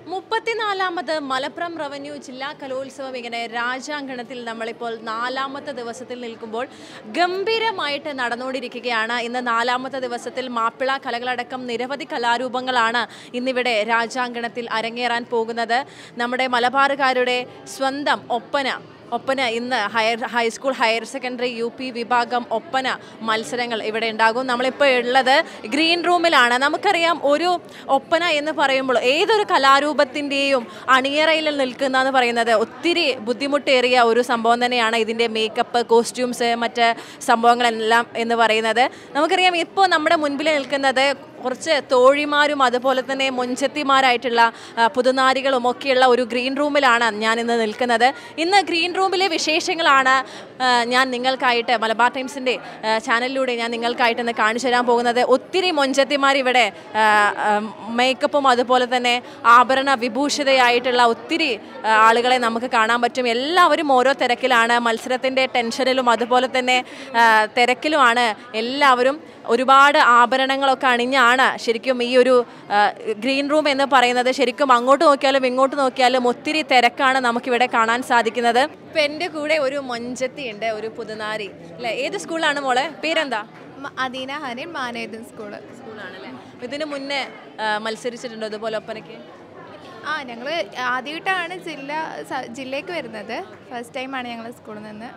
മുപ്പത്തിനാലാമത് Malappuram revenue ജില്ലാ കലോത്സവം ഇങ്ങനെ രാജാങ്കണത്തിൽ നമ്മളിപ്പോൾ നാലാമത്തെ ദിവസത്തിൽ നിൽക്കുമ്പോൾ ഗംഭീരമായിട്ട് നടന്നുകൊണ്ടിരിക്കുകയാണ് ഇന്ന് നാലാമത്തെ ദിവസത്തിൽ മാപ്പിള കലകളടക്കം നിരവധി കലാരൂപങ്ങളാണ് ഇന്നിവിടെ രാജാങ്കണത്തിൽ അരങ്ങേറാൻ പോകുന്നത് നമ്മുടെ മലബാറുകാരുടെ സ്വന്തം ഒപ്പന ഒപ്പന ഇന്ന് higher high school higher secondary U P വിഭാഗം ഒപ്പന മത്സരങ്ങൾ ഇവിടെ ഉണ്ടാകും നമ്മളിപ്പോൾ ഉള്ളത് ഗ്രീൻ റൂമിലാണ് നമുക്കറിയാം ഒരു ഒപ്പന എന്ന് പറയുമ്പോൾ ഏതൊരു കലാരൂപത്തിൻ്റെയും അണിയറയിൽ നിൽക്കുന്ന എന്ന് പറയുന്നത് ഒത്തിരി ബുദ്ധിമുട്ടേറിയ ഒരു സംഭവം തന്നെയാണ് ഇതിൻ്റെ മേക്കപ്പ് കോസ്റ്റ്യൂംസ് മറ്റ് സംഭവങ്ങളെല്ലാം എന്ന് പറയുന്നത് നമുക്കറിയാം ഇപ്പോൾ നമ്മുടെ മുൻപിൽ നിൽക്കുന്നത് കുറച്ച് തോഴിമാരും അതുപോലെ തന്നെ മൊഞ്ചത്തിമാരായിട്ടുള്ള ആ, പുതുനാരികളും ഒക്കെയുള്ള ഒരു ഗ്രീൻ റൂമിലാണ് ഞാൻ ഇന്ന് നിൽക്കുന്നത് ഇന്ന് ഗ്രീൻ റൂമിലെ വിശേഷങ്ങളാണ് ആ, ഞാൻ നിങ്ങൾക്കായിട്ട് മലബാർ ടൈംസിൻ്റെ ആ, ചാനലിലൂടെ ഞാൻ നിങ്ങൾക്കായിട്ട് ഇന്ന് കാണിച്ചു തരാൻ പോകുന്നത് ഒത്തിരി മൊഞ്ചത്തിമാർ ഇവിടെ ആ, ആ, മേക്കപ്പും അതുപോലെ തന്നെ ആഭരണ വിഭൂഷിതയായിട്ടുള്ള ഒത്തിരി ആ, ആളുകളെ നമുക്ക് കാണാൻ പറ്റും എല്ലാവരും ഓരോ തിരക്കിലാണ് മത്സരത്തിൻ്റെ ടെൻഷനിലും അതുപോലെ തന്നെ ആ, തിരക്കിലുമാണ് എല്ലാവരും ഒരുപാട് ആഭരണങ്ങളൊക്കെ അണിഞ്ഞാണ് ശരിക്കും ഈ ഒരു ആ, ഗ്രീൻ റൂം എന്ന് പറയുന്നത് ശരിക്കും അങ്ങോട്ട് നോക്കിയാലും ഇങ്ങോട്ട് നോക്കിയാലും ഒത്തിരി തിരക്കാണ് നമുക്കിവിടെ കാണാൻ സാധിക്കുന്നത് ഇപ്പം എൻ്റെ കൂടെ ഒരു മൊഞ്ചത്തി ഉണ്ട് ഒരു പുതുനാരി അല്ലേ ഏത് സ്കൂളാണ് മോളെ പേരെന്താ മ- അദീന ഹനിൻ മാനേദൻ സ്കൂള് സ്കൂളാണല്ലേ ഇതിന് മുന്നേ ആ, മത്സരിച്ചിട്ടുണ്ടോ ഇതുപോലെ ഒപ്പനയ്ക്ക് ആ ഞങ്ങൾ ആദ്യമായിട്ടാണ് ജില്ല സ- ജില്ലയ്ക്ക് വരുന്നത് ഫസ്റ്റ് ടൈമാണ് ഞങ്ങൾ സ്കൂളിൽ നിന്ന്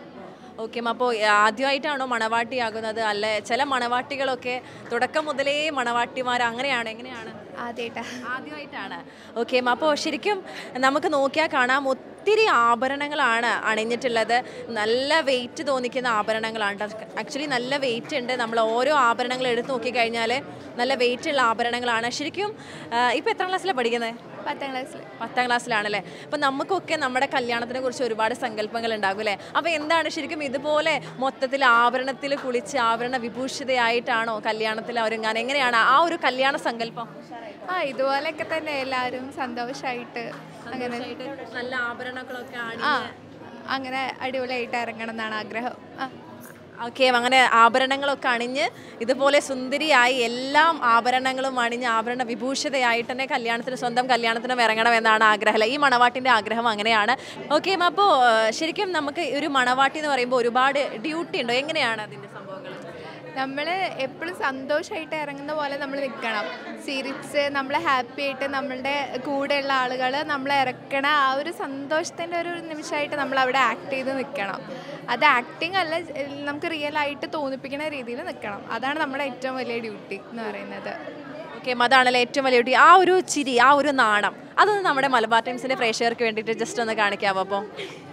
ഓക്കെ അപ്പോൾ ആദ്യമായിട്ടാണോ മണവാട്ടിയാകുന്നത് അല്ലെ ചില മണവാട്ടികളൊക്കെ തുടക്കം മുതലേ മണവാട്ടിമാർ അങ്ങനെയാണ് എങ്ങനെയാണ് ആദ്യമായിട്ടാണ് ആദ്യമായിട്ടാണ് ഓക്കെ അപ്പോൾ ശരിക്കും നമുക്ക് നോക്കിയാൽ കാണാം ഒത്തിരി ആഭരണങ്ങളാണ് അണിഞ്ഞിട്ടുള്ളത് നല്ല വെയിറ്റ് തോന്നിക്കുന്ന ആഭരണങ്ങളാണ് ആക്ച്വലി നല്ല വെയിറ്റ് ഉണ്ട് നമ്മൾ ഓരോ ആഭരണങ്ങൾ എടുത്ത് നോക്കിക്കഴിഞ്ഞാൽ നല്ല വെയിറ്റ് ഉള്ള ആഭരണങ്ങളാണ് ശരിക്കും ഇപ്പോൾ എത്രാം ക്ലാസ്സിലാണ് പഠിക്കുന്നത് പത്താം ക്ലാസ്സിൽ പത്താം ക്ലാസ്സിലാണല്ലേ അപ്പം നമുക്കൊക്കെ നമ്മുടെ കല്യാണത്തിനെ കുറിച്ച് ഒരുപാട് സങ്കല്പങ്ങൾ ഉണ്ടാകും അല്ലേ അപ്പോൾ എന്താണ് ശരിക്കും ഇതുപോലെ മൊത്തത്തിൽ ആഭരണത്തിൽ കുളിച്ച് ആഭരണ വിഭൂഷിതയായിട്ടാണോ കല്യാണത്തിൽ ഒരുങ്ങാൻ എങ്ങനെയാണ് ആ ഒരു കല്യാണ സങ്കല്പം ആ ഇതുപോലെയൊക്കെ തന്നെ എല്ലാവരും സന്തോഷമായിട്ട് അങ്ങനെ നല്ല ആഭരണങ്ങളൊക്കെ ആണ് ആ അങ്ങനെ അടിപൊളിയായിട്ട് ഇറങ്ങണം എന്നാണ് ആഗ്രഹം ആ ഓക്കെ അങ്ങനെ ആഭരണങ്ങളൊക്കെ അണിഞ്ഞ് ഇതുപോലെ സുന്ദരിയായി എല്ലാം ആഭരണങ്ങളും അണിഞ്ഞ് ആഭരണ വിഭൂഷിതയായിട്ട് തന്നെ കല്യാണത്തിന് സ്വന്തം കല്യാണത്തിനും ഇറങ്ങണം എന്നാണ് ആഗ്രഹം ഈ മണവാട്ടിൻ്റെ ആഗ്രഹം അങ്ങനെയാണ് ഓക്കെ അപ്പോൾ ശരിക്കും നമുക്ക് ഒരു മണവാട്ടി എന്ന് പറയുമ്പോൾ ഒരുപാട് ഡ്യൂട്ടി ഉണ്ടോ എങ്ങനെയാണ് അതിൻ്റെ സംഭവങ്ങൾ നമ്മൾ എപ്പോഴും സന്തോഷമായിട്ട് ഇറങ്ങുന്ന പോലെ നമ്മൾ നിൽക്കണം ചിരിച്ച് നമ്മൾ ഹാപ്പി ആയിട്ട് നമ്മളുടെ കൂടെയുള്ള ആളുകൾ നമ്മളെ ഇറക്കണ ആ ഒരു സന്തോഷത്തിൻ്റെ ഒരു നിമിഷമായിട്ട് നമ്മൾ അവിടെ ആക്ട് ചെയ്ത് നിൽക്കണം അത് ആക്ടിങ് അല്ല എ- നമുക്ക് റിയൽ ആയിട്ട് തോന്നിപ്പിക്കുന്ന രീതിയിൽ നിൽക്കണം അതാണ് നമ്മുടെ ഏറ്റവും വലിയ ഡ്യൂട്ടി എന്ന് പറയുന്നത് ഓക്കെ അതാണല്ലോ ഏറ്റവും വലിയ ഡ്യൂട്ടി ആ ഒരു ചിരി ആ ഒരു നാണം അതൊന്ന് നമ്മുടെ മലബാർ ടൈംസിൻ്റെ പ്രേക്ഷകർക്ക് വേണ്ടിയിട്ട് ജസ്റ്റ് ഒന്ന് കാണിക്കാമോ അപ്പോൾ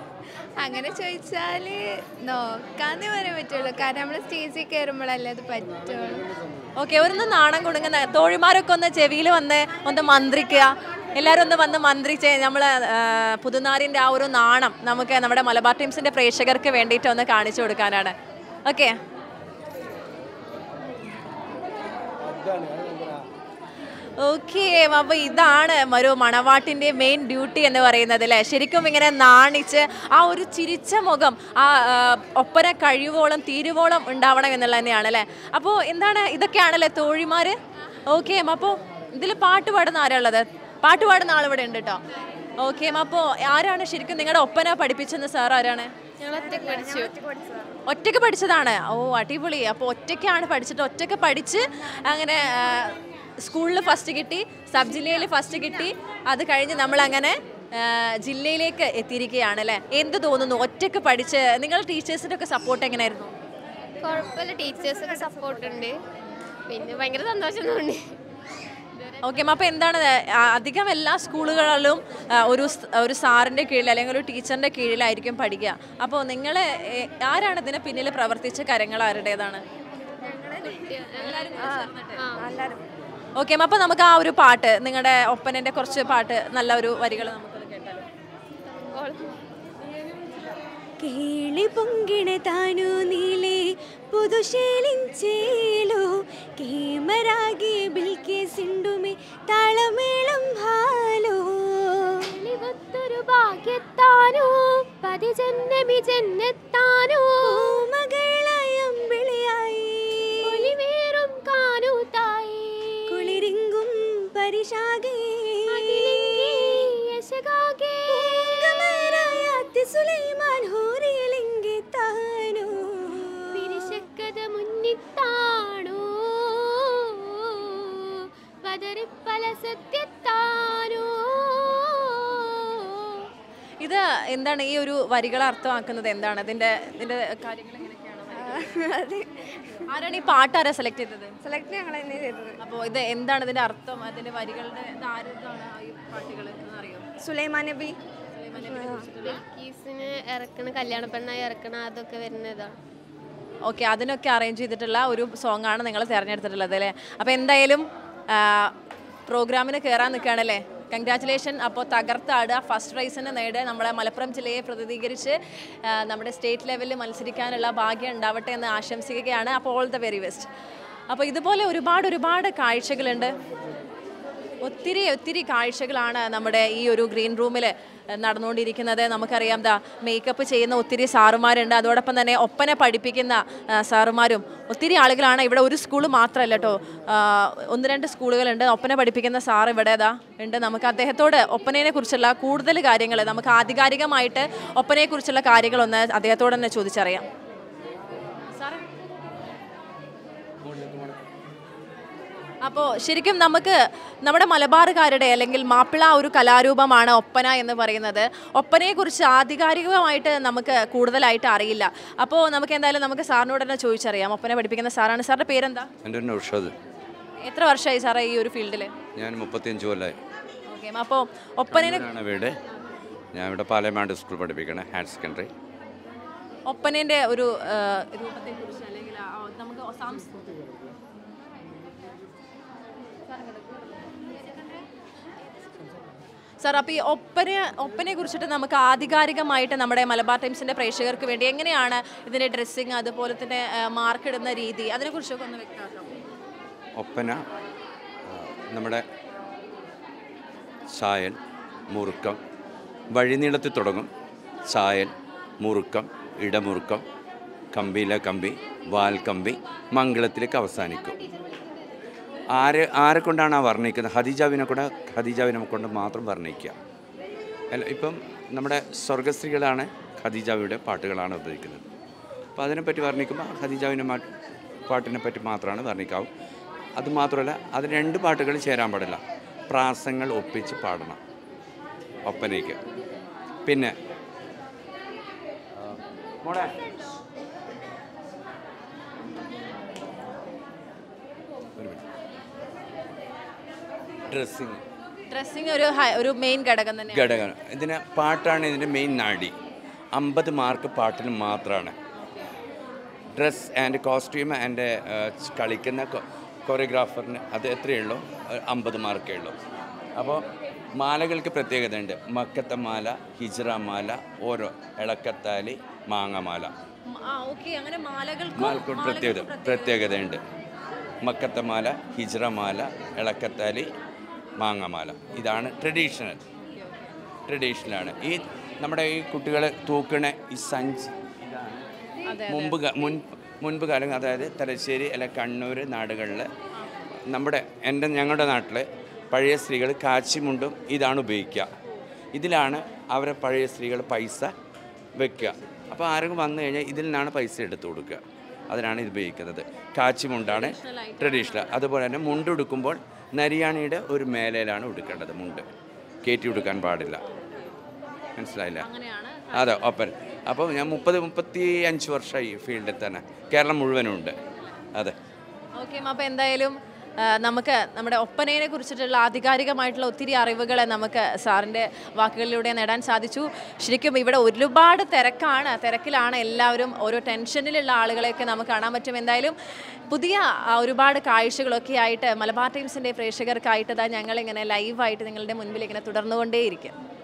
അങ്ങനെ ചോദിച്ചാൽ നോക്കാന്നേ പറയാൻ പറ്റുള്ളൂ കാരണം നമ്മൾ സ്റ്റേജിൽ കയറുമ്പോഴല്ലേ അത് പറ്റുള്ളൂ ഓക്കെ ഒന്ന് നാണം കൊടുങ്ങുന്ന തോഴിമാരൊക്കെ ഒന്ന് ചെവിയിൽ വന്ന് ഒന്ന് മന്ത്രിക്കുക എല്ലാവരും ഒന്ന് വന്ന് മന്ത്രിച്ച് നമ്മൾ പുതുനാരിൻ്റെ ആ ഒരു നാണം നമുക്ക് നമ്മുടെ മലബാർ ടീംസിൻ്റെ പ്രേക്ഷകർക്ക് വേണ്ടിയിട്ട് ഒന്ന് കാണിച്ചു കൊടുക്കാനാണ് ഓക്കെ ഓക്കെ അപ്പോൾ ഇതാണ് ഒരു മണവാട്ടിൻ്റെ മെയിൻ ഡ്യൂട്ടി എന്ന് പറയുന്നത് അല്ലേ ശരിക്കും ഇങ്ങനെ നാണിച്ച് ആ ഒരു ചിരിച്ച മുഖം ആ ആ, ഒപ്പന കഴിവോളം തീരുവോളം ഉണ്ടാവണം എന്നുള്ളത് തന്നെയാണ് അല്ലേ അപ്പോൾ എന്താണ് ഇതൊക്കെയാണല്ലേ തോഴിമാർ ഓക്കെ അപ്പോൾ ഇതിൽ പാട്ട് പാടുന്ന ആരാ ഉള്ളത് പാട്ട് പാടുന്ന ആളിവിടെ ഉണ്ട് കേട്ടോ ഓക്കെ അപ്പോൾ ആരാണ് ശരിക്കും നിങ്ങളുടെ ഒപ്പന പഠിപ്പിച്ചെന്ന് സാർ ആരാണ് ഒറ്റയ്ക്ക് പഠിച്ചതാണ് ഓ അടിപൊളി അപ്പോൾ ഒറ്റയ്ക്കാണ് പഠിച്ചിട്ട് ഒറ്റയ്ക്ക് പഠിച്ച് അങ്ങനെ സ്കൂളിൽ ഫസ്റ്റ് കിട്ടി സബ് ജില്ലയിൽ ഫസ്റ്റ് കിട്ടി അത് കഴിഞ്ഞ് നമ്മളങ്ങനെ ആ, ജില്ലയിലേക്ക് എത്തിയിരിക്കുകയാണ് അല്ലേ എന്ത് തോന്നുന്നു ഒറ്റയ്ക്ക് പഠിച്ച് നിങ്ങൾ ടീച്ചേഴ്സിൻ്റെ ഒക്കെ സപ്പോർട്ട് എങ്ങനെയായിരുന്നു കുഴപ്പമില്ല ടീച്ചേഴ്സൊക്കെ സപ്പോർട്ട് ഉണ്ട് പിന്നെ ഭയങ്കര സന്തോഷമുണ്ട് ഓക്കെ അപ്പോൾ എന്താണ് ആ, അധികം എല്ലാ സ്കൂളുകളിലും ആ, ഒരു സ്- ഒരു സാറിൻ്റെ കീഴിൽ അല്ലെങ്കിൽ ഒരു ടീച്ചറിൻ്റെ കീഴിലായിരിക്കും പഠിക്കുക അപ്പോൾ നിങ്ങൾ ആരാണ് ഇതിന് പിന്നിൽ പ്രവർത്തിച്ച കരങ്ങൾ ആരുടേതാണ് ഓക്കെ അപ്പോൾ നമുക്ക് ആ ഒരു പാട്ട് നിങ്ങളുടെ ഒപ്പനൻ്റെ കുറച്ച് പാട്ട് നല്ല ഒരു വരികൾ നമുക്കൊന്ന് കേട്ടാലോ కేళి పొంగిన తాను నీలే పుదుశేలించేలో కేమరాగి బిల్కే సిండుమే తాళమేళం హాలో ഒത്തൊരു ഭാഗ്യത്താനോ പതിജന്മി ജന്നെത്താനോ മകളായം വിളിയായി ഒലിവേറും കാനൂത്തായി കുളിരിങ്കും പരിശാകേ അതിലിംഗ എന്താണ് ഈ ഒരു വരികൾ അർത്ഥമാക്കുന്നത് എന്താണ് ഇതിന്റെ ഇതിന്റെ കാര്യങ്ങൾ എങ്ങനെയൊക്കെയാണ് അതെ ആരാണ് ഈ പാട്ട് ആരാ സെലക്ട് ചെയ്തത് സെലക്ട് ഞങ്ങൾ തന്നെ ചെയ്തത് അപ്പോൾ ഇത് എന്താണ് ഇതിന്റെ അർത്ഥം അതിന്റെ വരികളുടെ ഇത് ആരതാണ് ഈ പാട്ടുകൾ എന്നറിയോ സുലൈമാൻ നബി ബിൽക്കീസിന് ഇറക്കണ കല്യാണ പെണ്ണായി ഇറക്കണ അതൊക്കെ വരുന്നതാണ് ഓക്കെ അതിനൊക്കെ അറേഞ്ച് ചെയ്തിട്ടുള്ള ഒരു സോങ് ആണ് നിങ്ങൾ തിരഞ്ഞെടുത്തിട്ടുള്ളത് അല്ലേ അപ്പോൾ എന്തായാലും പ്രോഗ്രാമിന് കയറാൻ നിൽക്കുകയാണല്ലേ കൺഗ്രാറ്റുലേഷൻ അപ്പോൾ തകർത്താടുക ഫസ്റ്റ് പ്രൈസിന് നേടുക നമ്മളെ മലപ്പുറം ജില്ലയെ പ്രതിനിധീകരിച്ച് ആ, നമ്മുടെ സ്റ്റേറ്റ് ലെവലിൽ മത്സരിക്കാനുള്ള ഭാഗ്യം ഉണ്ടാവട്ടെ എന്ന് ആശംസിക്കുകയാണ് അപ്പോൾ ഓൾ ദ വെരി ബെസ്റ്റ് അപ്പോൾ ഇതുപോലെ ഒരുപാട് ഒരുപാട് കാഴ്ചകളുണ്ട് ഒത്തിരി ഒത്തിരി കാഴ്ചകളാണ് നമ്മുടെ ഈ ഒരു ഗ്രീൻ റൂമിൽ നടന്നുകൊണ്ടിരിക്കുന്നത് നമുക്കറിയാം ദാ മേക്കപ്പ് ചെയ്യുന്ന ഒത്തിരി സാറുമാരുണ്ട് അതോടൊപ്പം തന്നെ ഒപ്പന പഠിപ്പിക്കുന്ന ആ, സാറുമാരും ഒത്തിരി ആളുകളാണ് ഇവിടെ ഒരു സ്കൂൾ മാത്രമല്ല കേട്ടോ ഒന്ന് രണ്ട് സ്കൂളുകളുണ്ട് ഒപ്പന പഠിപ്പിക്കുന്ന സാർ ഇവിടെ ദാ ഉണ്ട് നമുക്ക് അദ്ദേഹത്തോട് ഒപ്പനയെ കുറിച്ചുള്ള കൂടുതൽ കാര്യങ്ങൾ നമുക്ക് ആധികാരികമായിട്ട് ഒപ്പനയെക്കുറിച്ചുള്ള കാര്യങ്ങളൊന്ന് അദ്ദേഹത്തോട് തന്നെ ചോദിച്ചറിയാം സാറേ അപ്പോൾ ശരിക്കും നമുക്ക് നമ്മുടെ മലബാറുകാരുടെ അല്ലെങ്കിൽ മാപ്പിള ഒരു കലാരൂപമാണ് ഒപ്പന എന്ന് പറയുന്നത് ഒപ്പനയെക്കുറിച്ച് ആധികാരികമായിട്ട് നമുക്ക് കൂടുതലായിട്ട് അറിയില്ല അപ്പോൾ നമുക്ക് എന്തായാലും നമുക്ക് സാറിനോട് തന്നെ ചോദിച്ചറിയാം ഒപ്പന പഠിപ്പിക്കുന്ന സാറാണ് സാറിൻ്റെ പേരെന്താ എൻ്റെ ഒരു നൗഷാദ് എത്ര വർഷമായി സാറേ ഈ ഒരു ഫീൽഡിൽ ഞാൻ മുപ്പത്തിയഞ്ച് കൊല്ലമായി ഓക്കെ അപ്പോൾ ഒപ്പനേനെ ആണ് വീട് ഞാൻ ഇവിടെ പാലമാണ്ട് സ്കൂൾ പഠിപ്പിക്കണേ ഹയർ സെക്കൻഡറി ഒപ്പനേൻ്റെ ഒരു ആ, രൂപത്തെക്കുറിച്ച് അല്ലെങ്കിൽ ആ, നമുക്ക് സാംസ് സാർ അപ്പോൾ ഈ ഒപ്പന ഒപ്പനയെ കുറിച്ചിട്ട് നമുക്ക് ആധികാരികമായിട്ട് നമ്മുടെ മലബാർ ടൈംസിൻ്റെ പ്രേക്ഷകർക്ക് വേണ്ടി എങ്ങനെയാണ് ഇതിൻ്റെ ഡ്രസ്സിങ് അതുപോലെ തന്നെ മാർക്ക് ഇടുന്ന രീതി അതിനെക്കുറിച്ചൊക്കെ ഒന്ന് വ്യക്തമാക്കാം ഒപ്പന ആ, നമ്മുടെ ചായൽ മുറുക്കം വഴിനീളത്തിൽ തുടങ്ങും ചായൽ മുറുക്കം ഇടമുറുക്കം കമ്പിയിലെ കമ്പി വാൽക്കമ്പി മംഗളത്തിലേക്ക് അവസാനിക്കും ആരെ ആരെ കൊണ്ടാണ് ആ വർണ്ണിക്കുന്നത് ഹദീജാവിനെ കൂടെ ഹദീജാവിനെ കൊണ്ട് മാത്രം വർണ്ണിക്കുക അല്ല ഇപ്പം നമ്മുടെ സ്വർഗസ്ത്രീകളാണ് ഖദീജാവിയുടെ പാട്ടുകളാണ് ഉപയോഗിക്കുന്നത് അപ്പോൾ അതിനെപ്പറ്റി വർണ്ണിക്കുമ്പോൾ ഖദീജാവിൻ്റെ മാ പാട്ടിനെ പറ്റി മാത്രമാണ് വർണ്ണിക്കാവും അതുമാത്രമല്ല അത് രണ്ട് പാട്ടുകൾ ചേരാൻ പാടില്ല പ്രാസങ്ങൾ ഒപ്പിച്ച് പാടണം ഒപ്പനയ്ക്ക് പിന്നെ ആ, മോളെ ഒരു മിനിറ്റ് ഡ്രസ്സിങ് ഡ്രസ്സിങ് ഒരു ഹൈ- ഒരു മെയിൻ ഘടകം തന്നെയാണ് ഘടകമാണ് ഇതിന് പാട്ടാണ് ഇതിൻ്റെ മെയിൻ നാടി അമ്പത് മാർക്ക് പാട്ടിന് മാത്രമാണ് ഡ്രസ് ആൻഡ് കോസ്റ്റ്യൂം ആൻഡ് കളിക്കുന്ന കൊറിയോഗ്രാഫറിന് അത് എത്രയേ ഉള്ളൂ അമ്പത് മാർക്കേ ഉള്ളൂ അപ്പോൾ മാലകൾക്ക് പ്രത്യേകതയുണ്ട് മക്കത്തമാല ഹിജ്റ മാല ഓരോ ഇളക്കത്താലി മാങ്ങമാല ആ ഓക്കെ അങ്ങനെ മാലകൾക്കും മാലക്കും പ്രത്യേകത പ്രത്യേകതയുണ്ട് മക്കത്തമാല ഹിജ്റ മാല ഇളക്കത്താലി മാങ്ങമാല ഇതാണ് ട്രഡീഷണൽ ട്രഡീഷണലാണ് ഈ നമ്മുടെ ഈ കുട്ടികൾ തൂക്കണ ഈ സഞ്ചി മുമ്പ് ക- മുൻ മുൻപ് കാലം അതായത് തലശ്ശേരി അല്ല കണ്ണൂർ നാടുകളിൽ നമ്മുടെ എൻ്റെ ഞങ്ങളുടെ നാട്ടിൽ പഴയ സ്ത്രീകൾ കാച്ചിമുണ്ടും ഇതാണ് ഉപയോഗിക്കുക ഇതിലാണ് അവരെ പഴയ സ്ത്രീകൾ പൈസ വെക്കുക അപ്പോൾ ആരെങ്കിലും വന്നു കഴിഞ്ഞാൽ ഇതിൽ നിന്നാണ് പൈസ എടുത്തു കൊടുക്കുക അതിനാണ് ഇത് ഉപയോഗിക്കുന്നത് കാച്ചിമുണ്ടാണ് ട്രഡീഷണൽ അതുപോലെ തന്നെ മുണ്ട് ഉടുക്കുമ്പോൾ നരിയാണിയുടെ ഒരു മേലയിലാണ് ഉടുക്കേണ്ടത് മുണ്ട് കയറ്റി ഉടുക്കാൻ പാടില്ല മനസ്സിലായില്ല അങ്ങനെയാണ് അതെ ഒപ്പൻ അപ്പോൾ ഞാൻ മുപ്പത് മുപ്പത്തി അഞ്ച് വർഷമായി ഈ ഫീൽഡിൽ തന്നെ കേരളം മുഴുവനും ഉണ്ട് അതെ ഓക്കെ അപ്പോൾ എന്തായാലും ആ, നമുക്ക് നമ്മുടെ ഒപ്പനയെ കുറിച്ചിട്ടുള്ള ആധികാരികമായിട്ടുള്ള ഒത്തിരി അറിവുകൾ നമുക്ക് സാറിൻ്റെ വാക്കുകളിലൂടെ നേടാൻ സാധിച്ചു ശരിക്കും ഇവിടെ ഒരുപാട് തിരക്കാണ് തിരക്കിലാണ് എല്ലാവരും ഓരോ ടെൻഷനിലുള്ള ആളുകളെയൊക്കെ നമുക്ക് കാണാൻ പറ്റും എന്തായാലും പുതിയ ആ, ഒരുപാട് കാഴ്ചകളൊക്കെ ആയിട്ട് മലബാർ ടൈംസിൻ്റെ പ്രേക്ഷകർക്കായിട്ട് ഇതാ ഞങ്ങളിങ്ങനെ ലൈവായിട്ട് നിങ്ങളുടെ മുൻപിൽ ഇങ്ങനെ തുടർന്നുകൊണ്ടേയിരിക്കും